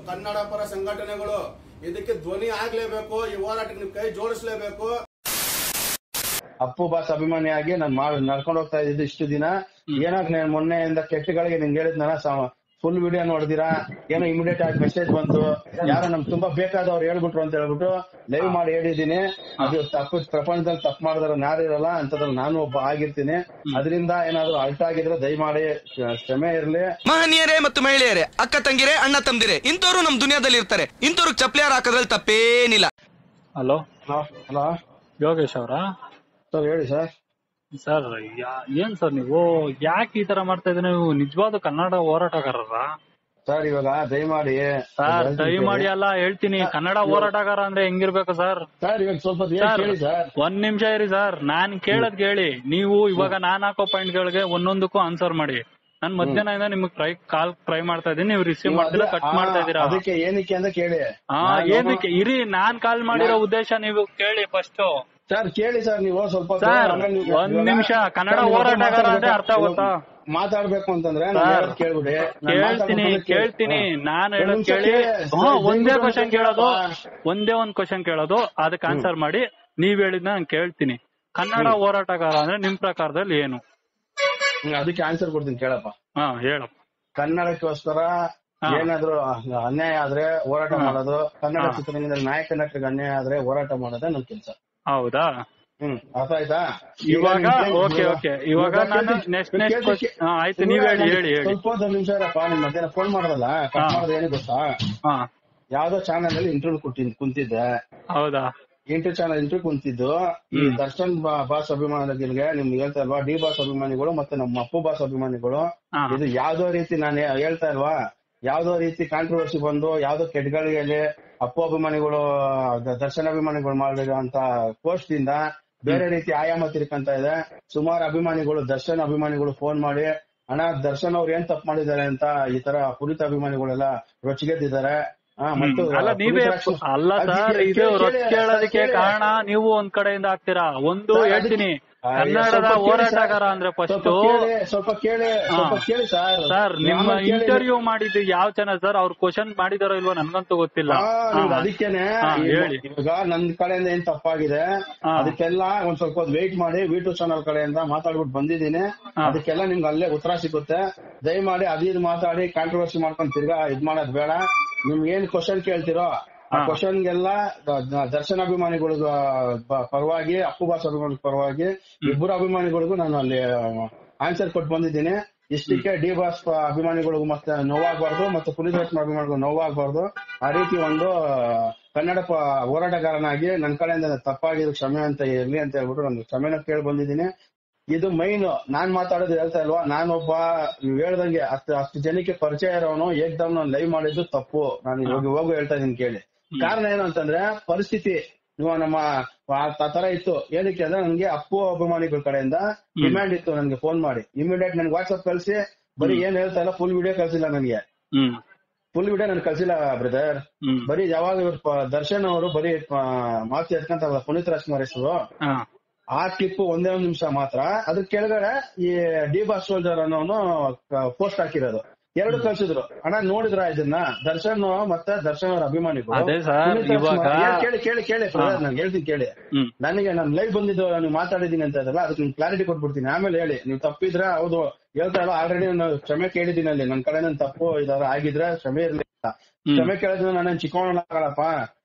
ಕನ್ನಡ ಪರ ಸಂಘಟನೆಗಳು ಇದಕ್ಕೆ ಧ್ವನಿ ಆಗ್ಲೇಬೇಕು ಈ ಹೋರಾಟಕ್ಕೆ ನೀವು ಕೈ ಜೋಡಿಸ್ಲೇಬೇಕು ಅಪ್ಪು ಬಾಸ್ ಅಭಿಮಾನಿಯಾಗಿ ನಾನು ಮಾಡಿ ನಡ್ಕೊಂಡು ಹೋಗ್ತಾ ಇದ್ದಿದ್ದು ಇಷ್ಟು ದಿನ ಏನಾಗ್ ನಾನು ಮೊನ್ನೆಯಿಂದ ಕೆಟ್ಟಗಳಿಗೆ ನಿಂಗೆ ಹೇಳಿದ್ನ ಫುಲ್ ವಿಡಿಯೋ ನೋಡಿದಿರಾ ಏನೋ ಇಮಿಡಿಯೇಟ್ ಆಗಿ ಮೆಸೇಜ್ ಬಂತು ಯಾರೋ ನಮ್ಗೆ ತುಂಬಾ ಬೇಕಾದವ್ರು ಹೇಳ್ಬಿಟ್ರು ಅಂತ ಹೇಳ್ಬಿಟ್ಟು ಲೈವ್ ಮಾಡಿ ಹೇಳಿದೀನಿ ಅದು ತಪ್ಪು ಪ್ರಪಂಚದಲ್ಲಿ ತಪ್ಪು ಮಾಡಿದ್ರೆ ಯಾರು ಇರಲ್ಲ ಅಂತದ್ರಲ್ಲಿ ನಾನು ಒಬ್ಬ ಆಗಿರ್ತೀನಿ ಅದರಿಂದ ಏನಾದ್ರು ಅಲ್ಟ್ ಆಗಿದ್ರೆ ದಯಮಾಡಿ ಕ್ಷಮೆ ಇರ್ಲಿ ಮಹನೀಯರೇ ಮತ್ತು ಮಹಿಳೆಯರೇ ಅಕ್ಕ ತಂಗಿರೇ ಅಣ್ಣ ತಮ್ದಿರೇ ಇಂಥವ್ರು ನಮ್ ದುನಿಯಾದಲ್ಲಿ ಇರ್ತಾರೆ ಇಂಥವ್ರಿಗೆ ಚಪ್ಲಿಯಾರ್ ಹಾಕೋದ್ರಲ್ಲಿ ತಪ್ಪೇನಿಲ್ಲ ಹಲೋ ಹಲೋ ಯೋಗೇಶ್ ಅವರಾ ಸರ್ ಹೇಳಿ ಸರ್ ಸರ್ ಏನ್ ಸರ್ ನೀವು ಯಾಕೆ ಈ ತರ ಮಾಡ್ತಾ ಇದ್ದೀರಿ ನೀವು ನಿಜವಾದ ಕನ್ನಡ ಹೋರಾಟಗಾರರ ಸರ್ ಇವಾಗ ದಯಮಾಡಿ ಸರ್ ದಯಮಾಡಿ ಅಲ್ಲ ಹೇಳ್ತೀನಿ ಕನ್ನಡ ಹೋರಾಟಗಾರ ಅಂದ್ರೆ ಹೆಂಗಿರ್ಬೇಕು ಸರ್ ಸರ್ ಇವಾಗ ಸ್ವಲ್ಪ ಹೊತ್ತು ಏನ್ ಸರ್ ಕೇಳಿ ಸರ್ ಒಂದ್ ನಿಮಿಷ ಇರಿ ಸರ್ ನಾನ್ ಕೇಳದ್ ಕೇಳಿ ನೀವು ಇವಾಗ ನಾನ್ ಹಾಕೋ ಪಾಯಿಂಟ್ ಗಳಿಗೆ ಒಂದೊಂದಕ್ಕೂ ಆನ್ಸರ್ ಮಾಡಿ ನಾನ್ ಮಧ್ಯಾಹ್ನದಿಂದ ನಿಮ್ಗೆ ಟ್ರೈ ಕಾಲ್ ಟ್ರೈ ಮಾಡ್ತಾ ಇದೀನಿ ನೀವು ರಿಸೀವ್ ನೀವು ಮಾಡ್ತೀರಾ ಅದೇ- ಕಟ್ ಮಾಡ್ತಾ ಇದೀರಾ ಆ, ಅದಕ್ಕೆ ಏನಕ್ಕೆ ಅಂತ ಕೇಳಿ ಹಾ ನಾನು- ಏನಕ್ಕೆ ಇರಿ ನಾನ್ ಕಾಲ್ ಮಾಡಿರೋ ಉದ್ದೇಶ ನೀವು ಕೇಳಿ ಫಸ್ಟ್ ಸರ್ ಕೇಳಿ ಸರ್ ನೀವು ಸ್ವಲ್ಪ ಹೊತ್ತು ಸರ್, ಆಮೇಲೆ ನೀವು- ಒಂದ್ ಇವಾಗ- ನಿಮಿಷ, ಕನ್ನಡ ಸರ್, ನೀವು ಹೋರಾಟಗಾರ ಅಂದ್ರೆ ಅರ್ಥ ಮಾತಾಡ್ಬೇಕು- ಗೊತ್ತಾ? ಮಾತಾಡ್ಬೇಕು ಅಂತಂದ್ರೆ ನಾನು ಸರ್, ಹೇಳೋದ್ ಕೇಳ್ಬಿಡಿ ನಾನು ಕೇಳ್ತೀನಿ ಮಾತಾಡ್ಬೇಕು ಕೇಳ್ತೀನಿ ಹಾ. ನಾನ್ ಒಂದ್ ಹೇಳೋದ್ ನಿಮಿಷ ಕೇಳಿ ಕೇಳಿ. ಹ್ಮ್, ಸರ್, ಒಂದೇ ದಯವಿಟ್ಟು ಕ್ವಶನ್ ಒಂದ್ ಕೇಳೋದು ಕೇಳಪ್ಪ. ಒಂದೇ ಒಂದ್ ಕ್ವಶನ್ ಕೇಳೋದು ಅದಕ್ಕೆ ಆನ್ಸರ್ ಮಾಡಿ ನೀವ್ ಹೇಳಿದ್ನ ನಾನ್ ಕೇಳ್ತೀನಿ ಕನ್ನಡ ಹೋರಾಟಗಾರ ಅಂದ್ರೆ ನಿಮ್ ಪ್ರಕಾರದಲ್ಲಿ ಏನು ಹ್ಮ್, ಅದಕ್ಕೆ ಆನ್ಸರ್ ಕೊಡ್ತೀನಿ ಕೇಳಪ್ಪ ಹಾ ಹೇಳಪ್ಪ ಕನ್ನಡಕ್ಕೋಸ್ಕರ ಹಾ. ಏನಾದ್ರು ಅನ್ಯಾಯ ಆದ್ರೆ ಹೋರಾಟ ಹಾ. ಮಾಡೋದು ಕನ್ನಡ ಹಾ. ಚಿತ್ರರಂಗದಲ್ಲಿ ನಾಯಕ ನಟರಿಗೆ ಅನ್ಯಾಯ ಆದ್ರೆ ಹೋರಾಟ ಮಾಡೋದೇ ನಮ್ ಕೆಲಸ ಹೌದಾ ಹ್ಮ್ ಅರ್ಥ ಆಯ್ತಾ ಇವಾಗ ನಿಮ್ಗೆ- ಓಕೆ ಓಕೆ ಇವಾಗ ನಾನು ಕೇಳ್ತೀನಿ- ನೆಕ್ಸ್ಟ್ ನೆಕ್ಸ್ಟ್ ಕೇಳ್ತೀನಿ- ಕ್ವಶನ್ ಆಯ್ತು ನೀವ್ ಹೇಳಿ ಹೇಳಿ ಹೇಳಿ ಸ್ವಲ್ಪ ಹೊತ್ತು ಒಂದ್ ನಿಮಿಷ ಇರಪ್ಪ ನಿಮ್ ಮಧ್ಯಾಹ್ನ ಫೋನ್ ಮಾಡೋದಲ್ಲ ಕಟ್ ಹಾ. ಮಾಡೋದು ಏನು ಗೊತ್ತಾ ಹಾ ಯಾವ್ದೋ ಚಾನಲ್ ಅಲ್ಲಿ ಇಂಟರ್ವ್ಯೂ ಕೊಟ್ಟಿದ್ ಕುಂತಿದ್ದೆ ಹೌದಾ ಇಂಟರ್ ಚಾನಲ್ ಇಂಟರ್ವ್ಯೂ ಕುಂತಿದ್ದು ಈ ಹ್ಮ್. ದರ್ಶನ್ ಬಾ- ಬಾಸ್ ಅಭಿಮಾನಿಗಳಿಗೆ ನಿಮ್ಗೆ ಹೇಳ್ತಾ ಇಲ್ವಾ ಡಿ ಬಾಸ್ ಅಭಿಮಾನಿಗಳು ಮತ್ತೆ ನಮ್ಮ ಅಪ್ಪು ಬಾಸ್ ಅಭಿಮಾನಿಗಳು ಹಾ. ಇದು ಯಾವ್ದೋ ರೀತಿ ನಾನು ಹೇಳ್ತಾ ಇಲ್ವಾ ಯಾವ್ದೋ ರೀತಿ ಕಾಂಟ್ರವರ್ಸಿ ಬಂದು ಯಾವ್ದೋ ಕೆಟ್ಟಗಳಿಗೆ ಅಪ್ಪು ಅಭಿಮಾನಿಗಳು ದ- ದರ್ಶನ್ ಅಭಿಮಾನಿಗಳು ಮಾಡಿರುವಂತ ಪೋಸ್ಟ್ ಇಂದ ಬೇರೆ ರೀತಿ ಆಯಾಮ ತಿರ್ಕಂತ ಇದೆ ಸುಮಾರು ಅಭಿಮಾನಿಗಳು ದರ್ಶನ್ ಅಭಿಮಾನಿಗಳು ಫೋನ್ ಮಾಡಿ ಅಣ್ಣ ದರ್ಶನ್ ಅವ್ರು ಏನ್ ತಪ್ಪು ಮಾಡಿದ್ದಾರೆ ಅಂತ ಈ ತರ ಪುರಿತ ಅಭಿಮಾನಿಗಳೆಲ್ಲ ರೊಚ್ಚಿಗೆದ್ದಿದ್ದಾರೆ ಆ, ಮತ್ತು ಅಲ್ಲ ನೀವೇ ಪುನೀತ್ ರಾಜ್ಕುಮಾರ್- ಅಲ್ಲ ಅದಕ್ಕೆ ಸರ್ ಇದು ಕೇಳಿ- ರೊಚ್ಚ ಕೇಳಿ- ಕೇಳೋದಕ್ಕೆ ಕೇಳಿ. ಕಾರಣ ನೀವು ಒಂದ್ ಕಡೆಯಿಂದ ಆಗ್ತೀರಾ ಒಂದು ಸರ್, ಹೇಳ್ತೀನಿ ಅದಕ್ಕೆ- ಆ, ಕನ್ನಡದ ಸ್ವಲ್ಪ ಕೇಳಿ ಹೋರಾಟಗಾರ ಸರ್. ಅಂದ್ರೆ ಫಸ್ಟ್ ಸ್ವಲ್ಪ ಕೇಳಿ, ಸ್ವಲ್ಪ ಕೇಳಿ ಸ್ವಲ್ಪ ಹಾ. ಕೇಳಿ ಸರ್ ಸರ್ ನಿಮ್ಮ ಆಮೇಲೆ ಕೇಳಿ. ಇಂಟರ್ವ್ಯೂ ಮಾಡಿದ್ದು ಯಾವ ಚಾನಲ್ ಸರ್ ಅವ್ರು ಕ್ವಶನ್ ಮಾಡಿದಾರೋ ಇಲ್ವೋ ನನ್ಗಂತೂ ಗೊತ್ತಿಲ್ಲ ಹಾ, ಹಾ. ನಿಮ್ಗೆ ಅದಕ್ಕೇನೆ ಹಾ, ಈ- ಹೇಳಿ. ಇವಾಗ ನನ್ ಕಡೆಯಿಂದ ಏನ್ ತಪ್ಪಾಗಿದೆ ಹಾ. ಅದಕ್ಕೆಲ್ಲ ಒಂದ್ ಸ್ವಲ್ಪ ಹೊತ್ತು ವೇಟ್ ಮಾಡಿ ವಿ ಟು ಚಾನಲ್ ಕಡೆಯಿಂದ ಮಾತಾಡ್ಬಿಟ್ಟು ಬಂದಿದ್ದೀನಿ ಹಾ. ಅದಕ್ಕೆಲ್ಲ ನಿಮ್ಗೆ ಅಲ್ಲೇ ಉತ್ತರ ಸಿಗುತ್ತೆ ದಯಮಾಡಿ ಅದಿದ್ ಮಾತಾಡಿ ಕಾಂಟ್ರವರ್ಸಿ ಮಾಡ್ಕೊಂಡ್ ತಿರ್ಗಾ ಇದ್ ಮಾಡೋದ್ ಬೇಡ ನಿಮ್ಗೆ ಏನ್ ಕ್ವಶನ್ ಕೇಳ್ತಿರೋ ಆ ಹಾ. ಕ್ವಶನ್ಗೆಲ್ಲ ದರ್ಶನ್ ಅಭಿಮಾನಿಗಳ ಪರವಾಗಿ ಅಪ್ಪು ಬಾಸ್ ಅಭಿಮಾನಿಗಳ ಪರವಾಗಿ ಇಬ್ಬರು ಅಭಿಮಾನಿಗಳಿಗೂ ನಾನು ಅಲ್ಲಿ ಆನ್ಸರ್ ಕೊಟ್ಟು ಬಂದಿದ್ದೀನಿ ಇಷ್ಟಕ್ಕೆ ಡಿ ಬಾಸ್ ಅಭಿಮಾನಿಗಳಿಗೂ ಮತ್ತೆ ನೋವಾಗಬಾರ್ದು ಮತ್ತೆ ಪುನೀತ್ ರಾಜ್ಕುಮಾರ್ ಅಭಿಮಾನಿಗಳು ನೋವಾಗಬಾರ್ದು ಆ ರೀತಿ ಒಂದು ಕನ್ನಡ ಪ- ಹೋರಾಟಗಾರನಾಗಿ ನನ್ನ ಕಡೆಯಿಂದ ತಪ್ಪಾಗಿರೋ ಕ್ಷಮೆ ಅಂತ ಇರ್ಲಿ ಅಂತ ಹೇಳ್ಬಿಟ್ಟು ನಾನು ಕ್ಷಮೆನ ಕೇಳಿ ಬಂದಿದ್ದೀನಿ ಇದು ಮೈನ್ ನಾನ್ ಮಾತಾಡೋದು ಹೇಳ್ತಾ ಇಲ್ವಾ ನಾನೊಬ್ಬ ನೀವ್ ಹೇಳ್ದಂಗೆ ಅಷ್ಟು ಅಷ್ಟು ಜನಕ್ಕೆ ಪರಿಚಯ ಇರೋನು ಏಕ್ದಮ್ ನಾನು ಲೈವ್ ಮಾಡಿದ್ದು ತಪ್ಪು ನಾನು ಇವಾಗ ಹೋಗು ಹೇಳ್ತಾ ಇದೀನಿ ಕೇಳಿ ಕಾರಣ ಏನು ಅಂತಂದ್ರೆ ಪರಿಸ್ಥಿತಿ ನೀವು ನಮ್ಮ ಆ ತ- ತರ ಇತ್ತು ಏನಕ್ಕೆ ಅಂದ್ರೆ ನನ್ಗೆ ಅಪ್ಪು ಅಭಿಮಾನಿಗಳ ಕಡೆಯಿಂದ ಡಿಮ್ಯಾಂಡ್ ಇತ್ತು ನನ್ಗೆ ಫೋನ್ ಮಾಡಿ ಇಮಿಡಿಯೇಟ್ ನನ್ಗೆ ವಾಟ್ಸ್ಆಪ್ ಕಳ್ಸಿ ಬರೀ ಏನ್ ಹೇಳ್ತಾ ಇಲ್ಲ ಫುಲ್ ವಿಡಿಯೋ ಕಳ್ಸಿಲ್ಲ ನನಗೆ ಹ್ಮ್ ಫುಲ್ ವಿಡಿಯೋ ನನ್ ಕಳ್ಸಿಲ್ಲ ಬ್ರದರ್ ಹ್ಮ್ ಬರೀ ಯಾವಾಗ ಇವ್ರು ಪ- ದರ್ಶನ್ ಅವರು ಬರೀ ಪ- ಮಾತು ಎತ್ಕಂತಾರಲ್ಲ ಪುನೀತ್ ರಾಜ್ಕುಮಾರ್ ಹೆಸರು ಹಾ ಆ ಕ್ಲಿಪ್ ಒಂದೇ ಒಂದ್ ನಿಮಿಷ ಮಾತ್ರ ಅದ್ರ ಕೆಳಗಡೆ ಈ ಡಿ ಬಾಸ್ ಸೋಲ್ಜರ್ ಅನ್ನೋನು ಪೋಸ್ಟ್ ಹಾಕಿರೋದು ಎರಡು ಕಳ್ಸಿದ್ರು ಅಣ್ಣ ನೋಡಿದ್ರ ಇದನ್ನ ದರ್ಶನ್ ಮತ್ತೆ ದರ್ಶನ್ ಅವ್ರ ಅಭಿಮಾನಿಗಳು ಅದೇ sir, ಪುನೀತ್ ರಾಜ್ಕುಮಾರ್- ಇವಾಗ- ಏನ್ ಕೇಳಿ ಕೇಳಿ ಕೇಳಿ brother, ನಾನ್ ಹೇಳ್ತೀನಿ ಕೇಳಿ ಹ್ಮ್ ನನಗೆ ನಾನು ಲೈವ್ ಬಂದಿದ್ದು ನೀವು ಮಾತಾಡಿದೀನಿ ಅಂತ ಇದಲ್ಲ ಅದಕ್ಕೆ ನಿಮ್ಗೆ ಕ್ಲಾರಿಟಿ ಕೊಟ್ಬಿಡ್ತೀನಿ ಆಮೇಲೆ ಹೇಳಿ ನೀವು ತಪ್ಪಿದ್ರೆ ಹೌದು ಹೇಳ್ತಾ ಇಲ್ಲ ಆಲ್ರೆಡಿ ನಾನು ಕ್ಷಮೆ ಕೇಳಿದ್ದೀನಿ ಅಲ್ಲಿ ನನ್ನ ಕಡೆ ನನ್ ತಪ್ಪು ಇದಾರ ಆಗಿದ್ರೆ ಕ್ಷಮೆ ಇರ್ಲಿ ಅಂತ. ಹ್ಮ್. ಕ್ಷಮೆ ಕೇಳಿದ್ರೆ ನಾನು ಚಿಕ್ಕವನಪ್ಪ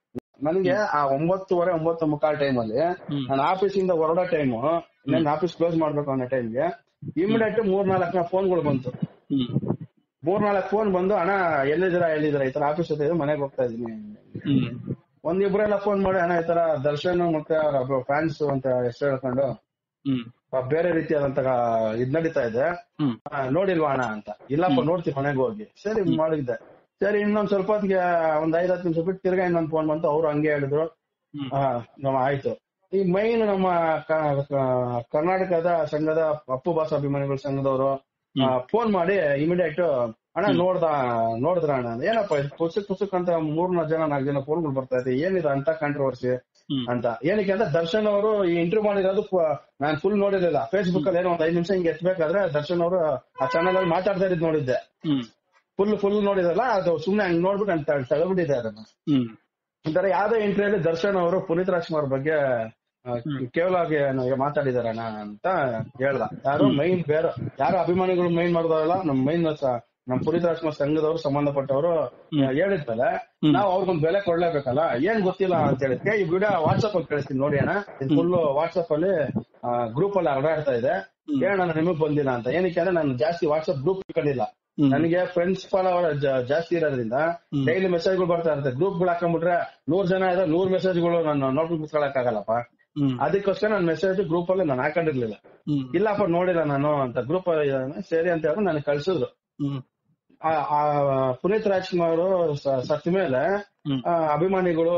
ನನಗೆ ಆ ಒಂಬತ್ತುವರೆ ಒಂಬತ್ತು ಮುಕ್ಕಾಲ್ ಟೈಮ್ ಅಲ್ಲಿ ಹ್ಮ್. ನಾನು ಆಫೀಸ್ ಇಂದ ಹೊರಡೋ ಟೈಮ್ ನನ್ನ ಆಫೀಸ್ ಕ್ಲೋಸ್ ಮಾಡ್ಬೇಕು ಅನ್ನೋ ಟೈಮ್ಗೆ ಇಮಿಡಿಯೇಟ್ ಮೂರ್ ನಾಲ್ಕು ಫೋನ್ಗಳು ಬಂತು ಹ್ಮ್ ಮೂರ್ ನಾಲ್ಕು ಫೋನ್ ಬಂದು ಅಣ್ಣ ಎಲ್ಲಿದ್ದೀರಾ ಎಲ್ಲಿದ್ದೀರಾ ಈ ತರ ಆಫೀಸ್ ಹತ್ರ ಮನೆಗೆ ಹೋಗ್ತಾ ಇದೀನಿ ಹ್ಮ್ ಒಂದಿಬ್ರೆಲ್ಲ ಫೋನ್ ಮಾಡಿ ಅಣ್ಣ ಈ ತರ ದರ್ಶನ್ ಮತ್ತೆ ಅವ್ರ ಫ್ಯಾನ್ಸ್ ಅಂತ ಹೆಸರು ಹೇಳ್ಕೊಂಡು ಹ್ಮ್ ಆ, ಬೇರೆ ರೀತಿಯಾದಂತ ಇದ್ ನಡೀತಾ ಇದೆ ಹ್ಮ್ ಆ, ನೋಡಿಲ್ವಾ ಅಣ್ಣ ಅಂತ ಇಲ್ಲಪ್ಪ ನೋಡ್ತೀವಿ ಮನೆಗೆ ಹೋಗಿ ಸರಿ ಮಾಡಿದ್ದೆ ಸರಿ ಇನ್ನೊಂದ್ ಸ್ವಲ್ಪ ಹೊತ್ತಿಗೆ ಒಂದ್ ಐದ್ ಹತ್ತು ನಿಮಿಷ ಬಿಟ್ಟು ತಿರ್ಗಾ ಇನ್ನೊಂದ್ ಫೋನ್ ಬಂತು ಅವ್ರು ಹಂಗೆ ಹೇಳಿದ್ರು ಹ್ಮ್ ಆ, ನಮ್ಮ ಆಯ್ತು ಈ ಮೈನ್ ನಮ್ಮ ಕ- ಕ- ಕರ್ನಾಟಕದ ಸಂಘದ ಅಪ್ಪು ಬಾಸ್ ಅಭಿಮಾನಿಗಳ ಸಂಘದವರು ಫೋನ್ ಮಾಡಿ ಇಮಿಡಿಯೇಟ್ ಅಣ್ಣ ನೋಡ್ದ ನೋಡಿದ್ರ ಅಣ್ಣ ಏನಪ್ಪ ಇದು ಪುಸ್ತಕ್ ಪುಸ್ತಕ್ ಅಂತ ಮೂರ್ನಾಲ್ಕು ಜನ ನಾಲ್ಕು ಜನ ಫೋನ್ಗಳು ಬರ್ತಾ ಇದೆ ಏನಿದೆ ಅಂತ ಕಾಂಟ್ರವರ್ಸಿ ಹ್ಮ್. ಅಂತ ಏನಕ್ಕೆ ಅಂದ್ರೆ ದರ್ಶನ್ ಅವರು ಈ ಇಂಟರ್ವ್ಯೂ ಮಾಡಿರೋದು ನಾನು ಫುಲ್ ನೋಡಿರ್ಲಿಲ್ಲ ಫೇಸ್ಬುಕ್ ಅಲ್ಲಿ ಏನೋ ಒಂದ್ ಐದ್ ನಿಮಿಷ ಹಿಂಗೆ ಎತ್ಬೇಕಾದ್ರೆ ದರ್ಶನ್ ಅವರು ಆ ಚಾನಲ್ ಅಲ್ಲಿ ಮಾತಾಡ್ತಾ ಇದ್ ನೋಡಿದ್ದೆ ಹ್ಮ್ ಫುಲ್ ಫುಲ್ ನೋಡಿದಲ್ಲ ಅದು ಸುಮ್ನೆ ಹಂಗ್ ನೋಡ್ಬಿಟ್ಟು ನಾನು ತಗೊಬಿಟ್ಟಿದ್ದೆ ಅದನ್ನ ಹ್ಮ್ ಒಂಥರ ಯಾವ್ದೋ ಇಂಟರ್ವ್ಯೂಲಿ ದರ್ಶನ್ ಅವರು ಪುನೀತ್ ರಾಜ್ಕುಮಾರ್ ಬಗ್ಗೆ ಆ, ಕೇವಲ ಮಾತಾಡಿದಾರಣ ಅಂತ ಹೇಳ್ದ ಯಾರು ಮೈನ್ ಬೇರೆ ಯಾರು ಅಭಿಮಾನಿಗಳು ಮೈನ್ ಮಾಡಿದಾರಲ್ಲ ನಮ್ ಮೈನ್ ನಮ್ ಪುನೀತ್ ರಾಜ್ಕುಮಾರ್ ಸಂಘದವರು ಸಂಬಂಧಪಟ್ಟವರು ಹೇಳಿದ್ಮೇಲೆ ನಾವು ಅವ್ರಿಗೊಂದು ಬೆಲೆ ಕೊಡ್ಲೇಬೇಕಲ್ಲ ಏನ್ ಗೊತ್ತಿಲ್ಲ ಅಂತ ಹೇಳಿದ್ಕೆ ಈ ವಿಡಿಯೋ ವಾಟ್ಸ್ಆಪ್ ಅಲ್ಲಿ ಕಳಿಸ್ತೀನಿ ನೋಡಿ ಅಣ್ಣ ಇದು ಫುಲ್ ವಾಟ್ಸ್ಆಪ್ ಅಲ್ಲಿ ಗ್ರೂಪ್ ಅಲ್ಲಿ ಹರಡಾಡ್ತಾ ಇದೆ ಹೇಳೋಣ ನಿಮಗ್ ಬಂದಿಲ್ಲ ಅಂತ ಏನಕ್ಕೆ ಅಂದ್ರೆ ನಾನು ಜಾಸ್ತಿ ವಾಟ್ಸ್ಆಪ್ ಗ್ರೂಪ್ ಇಟ್ಕೊಂಡಿಲ್ಲ ನನಗೆ ಫ್ರೆಂಡ್ಸ್ ಫಾಲೋವರ್ ಜಾಸ್ತಿ ಇರೋದ್ರಿಂದ ಡೈಲಿ ಮೆಸೇಜ್ಗಳು ಬರ್ತಾ ಇರುತ್ತೆ ಗ್ರೂಪ್ ಗಳು ಹಾಕೊಂಡ್ಬಿಟ್ರೆ ನೂರ್ ಜನ ಇದ್ರೆ ನೂರ್ ಮೆಸೇಜ್ಗಳು ನಾನು ನೋಡ್ಬಿಟ್ಟು ಕುತ್ಕೊಳಕ್ ಆಗಲ್ಲಪ್ಪ ಹ್ಮ್ ಅದಕ್ಕೋಸ್ಕರ ನಾನು ಮೆಸೇಜ್ ಗ್ರೂಪ್ ಅಲ್ಲಿ ನಾನು ಹಾಕೊಂಡಿರ್ಲಿಲ್ಲ ಹ್ಮ್ ಇಲ್ಲಪ್ಪ ನೋಡಿಲ್ಲ ನಾನು ಅಂತ ಗ್ರೂಪ್ ಅಲ್ಲಿ ಇದಾನೆ. ಸರಿ ಅಂತ ಹೇಳಿ ನನಗೆ ಕಳ್ಸಿದ್ರು ಹ್ಮ್ ಆ- ಆ ಪುನೀತ್ ರಾಜ್ಕುಮಾರ್ ಸ- ಸತ್ತ ಮೇಲೆ ಹ್ಮ್. ಆ, ಅಭಿಮಾನಿಗಳು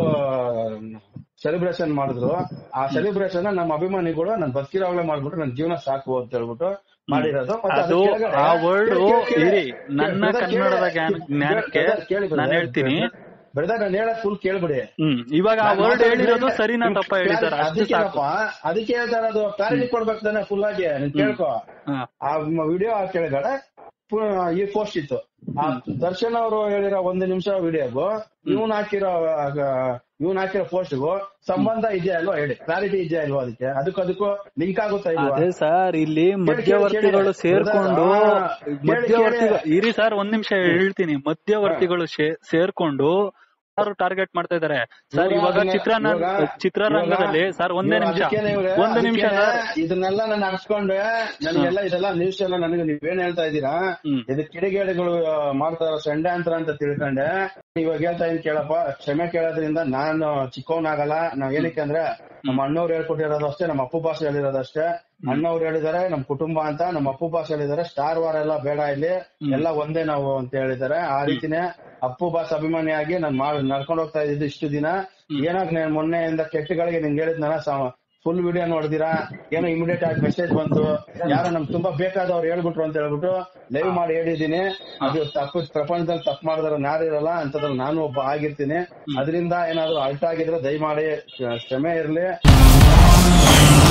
ಸೆಲೆಬ್ರೇಷನ್ ಮಾಡಿದ್ರು ಆ ಸೆಲೆಬ್ರೇಷನ್ ನಮ್ಮ ಅಭಿಮಾನಿಗಳು ನನ್ ಬದುಕಿರೋವಾಗ್ಲೇ ಮಾಡ್ಬಿಟ್ರು ನನ್ ಜೀವನ ಸಾಕು ಅಂತ ಹೇಳ್ಬಿಟ್ಟು ಮಾಡಿರೋದು ಮತ್ತೆ ಅದ್ರ ಅದು ಕೆಳಗಡೆ- ಆ ವರ್ಡ್ ಕೇಳಿ, ಕೇಳಿ, ಕೇಳಿ. ಇರಿ ನನ್ನ brother, ಕೇಳಿ. ಕನ್ನಡದ ಜ್ಞಾನ- ಜ್ಞಾನಕ್ಕೆ brother, ಕೇಳಿ brother. ನಾನು ಹೇಳ್ತೀನಿ ಬ್ರದರ್ ನಾನು ಹೇಳಕ್ ಫುಲ್ ಕೇಳ್ಬಿಡಿ ಹ್ಮ್ ಇವಾಗ ಆ ನಾನ್ ವರ್ಡ್ ಮಾತಾಡಿದ್ರೆ ಹೇಳಿರೋದು ಸರಿನಾ ತಪ್ಪ ಹೇಳಿದಾರ ಅಷ್ಟು ಸಾಕು ಅದಕ್ಕೇನಪ್ಪ ಅದಕ್ಕೆ ಹೇಳ್ತಾರ ಅದು ಕ್ಲಾರಿಟಿ ಕೊಡ್ಬೇಕು ತಾನೆ ಫುಲ್ ಆಗಿ ನೀನ್ ಕೇಳ್ಕೊ ಹಾ. ಆ ವಿಡಿಯೋ ಕೆಳಗಡೆ ಪು- ಈ ಪೋಸ್ಟ್ ಇತ್ತು ಆ ದರ್ಶನ್ ಅವರು ಹೇಳಿರೋ ಒಂದು ನಿಮಿಷ ವಿಡಿಯೋಗೂ ಇವ್ನ್ ಹಾಕಿರೋ ಇವ್ನ್ ಹಾಕಿರೋ ಪೋಸ್ಟ್ಗೂ ಸಂಬಂಧ ಇದೆಯಾ ಅಲ್ವಾ ಹೇಳಿ ಕ್ಲಾರಿಟಿ ಇದೆಯಾ ಇಲ್ವಾ ಅದಕ್ಕೆ ಅದಕ್ಕೂ ಅದಕ್ಕೂ ಲಿಂಕ್ ಆಗುತ್ತಾ ಇಲ್ವಾ ಅದೇ ಸರ್ ಇಲ್ಲಿ ಕೇಳಿ, ಮಧ್ಯವರ್ತಿಗಳು ಕೇಳಿ. ಸೇರ್ಕೊಂಡು ಹಾ, ಕೇಳಿ, ಮಧ್ಯವರ್ತಿಗಳು ಕೇಳಿ. ಇರಿ ಸರ್ ಒಂದ್ ನಿಮಿಷ ಹೇಳ್ತೀನಿ ಮಧ್ಯವರ್ತಿಗಳು ಶೇ- ಸೇರ್ಕೊಂಡು ಯಾರು ಟಾರ್ಗೆಟ್ ಮಾಡ್ತಾ ಇದಾರೆ ಸರ್ ಇವಾಗ ಇವಾಗ ಅದನ್ನ- ಚಿತ್ರನ ಇವಾಗ- ಚಿತ್ರರಂಗದಲ್ಲಿ ಇವಾಗ- ಸರ್ ಒಂದೇ ಇವಾಗ ನಿಮಿಷ ಅದಕ್ಕೇನೆ ಇವ್ರೆ, ಒಂದು ನಿಮಿಷ ಅದಕ್ಕೇನೆ ಸರ್ ಇದನ್ನೆಲ್ಲ ನಾನು ಅರ್ಸ್ಕೊಂಡೆ ನನಗೆಲ್ಲ ಇದೆಲ್ಲ ನ್ಯೂಸ್ ಎಲ್ಲ ನನಗೆ ನೀವೇನ್ ಹೇಳ್ತಾ ಇದ್ದೀರಾ ಹ್ಮ್. ಇದು ಕಿಡಿಗೇಡಿಗಳು ಮಾಡ್ತಾರ ಸಂಡಾಂತರ ಅಂತ ತಿಳ್ಕೊಂಡೆ ಇವಾಗ ಹೇಳ್ತಾ ಇನ್ ಕೇಳಪ್ಪ ಕ್ಷಮೆ ಕೇಳೋದ್ರಿಂದ ನಾನು ಚಿಕ್ಕವನಾಗಲ್ಲ ನಾವ್ ಏನಕ್ಕೆ ಅಂದ್ರೆ ನಮ್ಮ ಅಣ್ಣವ್ರು ಹೇಳ್ಕೊಟ್ಟಿರೋದು ಅಷ್ಟೇ ನಮ್ಮ ಅಪ್ಪು ಬಾಸ್ ಹೇಳಿರೋದು ಅಷ್ಟೇ ಅಣ್ಣವ್ರು ಹೇಳಿದಾರೆ ನಮ್ ಕುಟುಂಬ ಅಂತ ನಮ್ಮ ಅಪ್ಪು ಬಾಸ್ ಹೇಳಿದಾರೆ ಸ್ಟಾರ್ ವಾರ್ ಎಲ್ಲ ಬೇಡ ಇಲ್ಲಿ ಎಲ್ಲ ಒಂದೇ ನಾವು ಅಂತ ಹೇಳಿದಾರೆ ಆ ರೀತಿನೇ ಅಪ್ಪು ಬಾಸ್ ಅಭಿಮಾನಿಯಾಗಿ ನಾನು ಮಾಡಿ ನಡ್ಕೊಂಡು ಹೋಗ್ತಾ ಇದ್ದಿದ್ದು ಇಷ್ಟು ದಿನ ಏನಾಗ್ ನಾನು ಮೊನ್ನೆಯಿಂದ ಕೆಟ್ಟಗಳಿಗೆ ನಿಂಗೆ ಹೇಳಿದ್ನಲ್ಲ ಫುಲ್ ವಿಡಿಯೋ ನೋಡಿದಿರಾ ಏನೋ ಇಮಿಡಿಯೇಟ್ ಆಗಿ ಮೆಸೇಜ್ ಬಂತು ಯಾರೋ ನಮ್ಗೆ ತುಂಬಾ ಬೇಕಾದವ್ರು ಹೇಳ್ಬಿಟ್ರು ಅಂತ ಹೇಳ್ಬಿಟ್ಟು ಲೈವ್ ಮಾಡಿ ಹೇಳಿದೀನಿ ಅದು ತಪ್ಪು ಪ್ರಪಂಚದಲ್ಲಿ ತಪ್ಪು ಮಾಡಿದ್ರೆ ಯಾರು ಇರಲ್ಲ ಅಂತದ್ರಲ್ಲಿ ನಾನು ಒಬ್ಬ ಆಗಿರ್ತೀನಿ ಅದರಿಂದ ಏನಾದ್ರು ಅಲ್ಟ್ ಆಗಿದ್ರೆ ದಯಮಾಡಿ ಕ್ಷಮೆ ಇರ್ಲಿ